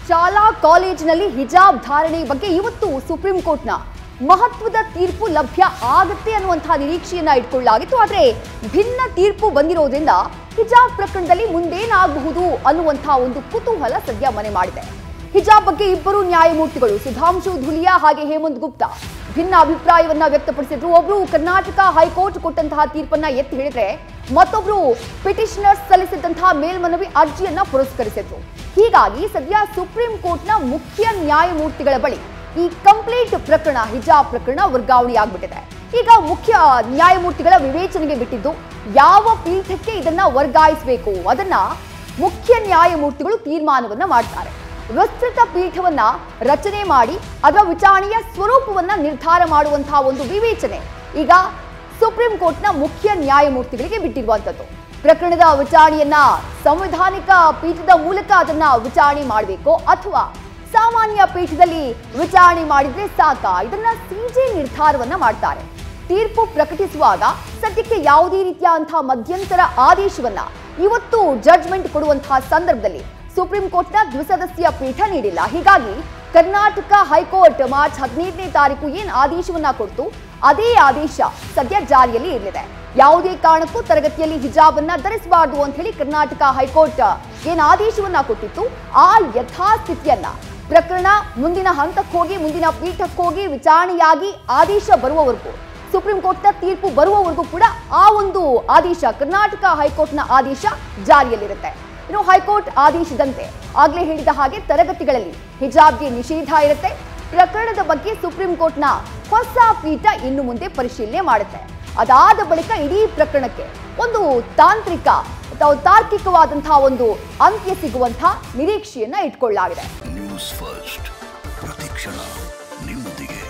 ಶಾಲಾ ಕಾಲೇಜಿನಲ್ಲಿ ಹಿಜಾಬ್ ಧಾರಣೆ ಬಗ್ಗೆ ಇವತ್ತು ಸುಪ್ರೀಂ ಕೋರ್ಟ್ನ ಮಹತ್ವದ ತೀರ್ಪು ಲಭ್ಯ ಆಗುತ್ತೆ ಅನ್ನುವಂತಹ ನಿರೀಕ್ಷೆಯನ್ನ ಇಟ್ಕೊಳ್ಳಲಾಗಿತ್ತು ಆದರೆ ಭಿನ್ನ ತೀರ್ಪು ಬಂದಿರೋದ್ರಿಂದ ಹಿಜಾಬ್ ಪ್ರಕರಣದಲ್ಲಿ ಮುಂದೇನಾಗಬಹುದು ಅನ್ನುವಂತಹ ಒಂದು ಕುತೂಹಲ ಸದ್ಯ ಮನೆ ಮಾಡಿದೆ ಹಿಜಾಬ್ ಬಗ್ಗೆ ಇಬ್ಬರು ನ್ಯಾಯಮೂರ್ತಿಗಳು ಸುಧಾಂಶು ಧುಲಿಯಾ ಹಾಗೆ ಹೇಮಂತ್ ಗುಪ್ತಾ ಭಿನ್ನ ಅಭಿಪ್ರಾಯವನ್ನ ವ್ಯಕ್ತಪಡಿಸಿದ್ರು ಒಬ್ರು ಕರ್ನಾಟಕ ಹೈಕೋರ್ಟ್ ಕೊಟ್ಟಂತಹ ತೀರ್ಪನ್ನ ಎತ್ತಿ ಹಿಡಿದ್ರೆ ಮತ್ತೊಬ್ರು ಪಿಟಿಷನರ್ಸ್ ಸಲ್ಲಿಸಿದಂತಹ ಮೇಲ್ಮನವಿ ಅರ್ಜಿಯನ್ನ ಪುರಸ್ಕರಿಸಿದ್ರು ಹೀಗಾಗಿ ಸದ್ಯ ಸುಪ್ರೀಂ ಕೋರ್ಟ್ನ ಮುಖ್ಯ ನ್ಯಾಯಮೂರ್ತಿಗಳ ಬಳಿ ಈ ಕಂಪ್ಲೀಟ್ ಪ್ರಕರಣ ಹಿಜಾಬ್ ಪ್ರಕರಣ ವರ್ಗಾವಣೆಯಾಗ್ಬಿಟ್ಟಿದೆ ಈಗ ಮುಖ್ಯ ನ್ಯಾಯಮೂರ್ತಿಗಳ ವಿವೇಚನೆಗೆ ಬಿಟ್ಟಿದ್ದು ಯಾವ ಪೀಠಕ್ಕೆ ಇದನ್ನ ವರ್ಗಾಯಿಸಬೇಕು ಅದನ್ನ ಮುಖ್ಯ ನ್ಯಾಯಮೂರ್ತಿಗಳು ತೀರ್ಮಾನವನ್ನ ಮಾಡ್ತಾರೆ ವಿಸ್ತೃತ ಪೀಠವನ್ನ ರಚನೆ ಮಾಡಿ ಅದರ ವಿಚಾರಣೆಯ ಸ್ವರೂಪವನ್ನ ನಿರ್ಧಾರ ಮಾಡುವಂತಹ ಒಂದು ವಿವೇಚನೆ ಈಗ ಸುಪ್ರೀಂ ಕೋರ್ಟ್ನ ಮುಖ್ಯ ನ್ಯಾಯಮೂರ್ತಿಗಳಿಗೆ ಬಿಟ್ಟಿರುವಂತದ್ದು ಪ್ರಕರಣದ ವಿಚಾರಣೆಯನ್ನ ಸಂವಿಧಾನಿಕ ಪೀಠದ ಮೂಲಕ ಅದನ್ನ ವಿಚಾರಣೆ ಮಾಡಬೇಕು ಅಥವಾ ಸಾಮಾನ್ಯ ಪೀಠದಲ್ಲಿ ವಿಚಾರಣೆ ಮಾಡಿದ್ರೆ ಸಾಕ ಇದನ್ನ ಸಿಜೆ ನಿರ್ಧಾರವನ್ನ ಮಾಡ್ತಾರೆ ತೀರ್ಪು ಪ್ರಕಟಿಸುವಾಗ ಸದ್ಯಕ್ಕೆ ಯಾವುದೇ ರೀತಿಯಾದಂತಹ ಮಧ್ಯಂತರ ಆದೇಶವನ್ನ ಇವತ್ತು ಜಡ್ಜ್ಮೆಂಟ್ ಕೊಡುವಂತಹ ಸಂದರ್ಭದಲ್ಲಿ ಸುಪ್ರೀಂ ಕೋರ್ಟ್ನ ದ್ವಿಸದಸ್ಯ ಪೀಠ ನೀಡಿಲ್ಲ ಹೀಗಾಗಿ ಕರ್ನಾಟಕ ಹೈಕೋರ್ಟ್ ಮಾರ್ಚ್ ಹದಿನೈದನೇ ತಾರೀಕು ಏನ್ ಆದೇಶವನ್ನ ಕೊಡ್ತು ಅದೇ ಆದೇಶ ಸದ್ಯ ಜಾರಿಯಲ್ಲಿ ಇರಲಿದೆ ಯಾವುದೇ ಕಾರಣಕ್ಕೂ ತರಗತಿಯಲ್ಲಿ ಹಿಜಾಬ್ ಅನ್ನ ಧರಿಸಬಾರದು ಅಂತ ಹೇಳಿ ಕರ್ನಾಟಕ ಹೈಕೋರ್ಟ್ ಏನ್ ಆದೇಶವನ್ನ ಕೊಟ್ಟಿತ್ತು ಆ ಯಥಾಸ್ಥಿತಿಯನ್ನ ಪ್ರಕರಣ ಮುಂದಿನ ಹಂತಕ್ಕೆ ಹೋಗಿ ಮುಂದಿನ ಪೀಠಕ್ಕೆ ಹೋಗಿ ವಿಚಾರಣೆಯಾಗಿ ಆದೇಶ ಬರುವವರೆಗೂ ಸುಪ್ರೀಂ ಕೋರ್ಟ್ನ ತೀರ್ಪು ಬರುವವರೆಗೂ ಕೂಡ ಆ ಒಂದು ಆದೇಶ ಕರ್ನಾಟಕ ಹೈಕೋರ್ಟ್ನ ಆದೇಶ ಜಾರಿಯಲ್ಲಿರುತ್ತೆ ಇನ್ನು ಹೈಕೋರ್ಟ್ ಆದೇಶದಂತೆ ಆಗ್ಲೇ ಹೇಳಿದ ಹಾಗೆ ತರಗತಿಗಳಲ್ಲಿ ಹಿಜಾಬ್ಗೆ ನಿಷೇಧ ಇರುತ್ತೆ ಪ್ರಕರಣದ ಬಗ್ಗೆ ಸುಪ್ರೀಂ ಕೋರ್ಟ್ನ ಹೊಸ ಪೀಠ ಇನ್ನು ಮುಂದೆ ಪರಿಶೀಲನೆ ಮಾಡುತ್ತೆ ಅದಾದ ಬಳಿಕ ಇಡೀ ಪ್ರಕರಣಕ್ಕೆ ಒಂದು ತಾಂತ್ರಿಕ ಅಥವಾ ತಾರ್ಕಿಕವಾದಂತಹ ಒಂದು ಅಂತ್ಯ ಸಿಗುವಂತಹ ನಿರೀಕ್ಷೆಯನ್ನ ಇಟ್ಕೊಳ್ಳಲಾಗಿದೆ ನ್ಯೂಸ್ ಫಸ್ಟ್ ಪ್ರತಿಕ್ಷಣ ನಿಮ್ಮೊಂದಿಗೆ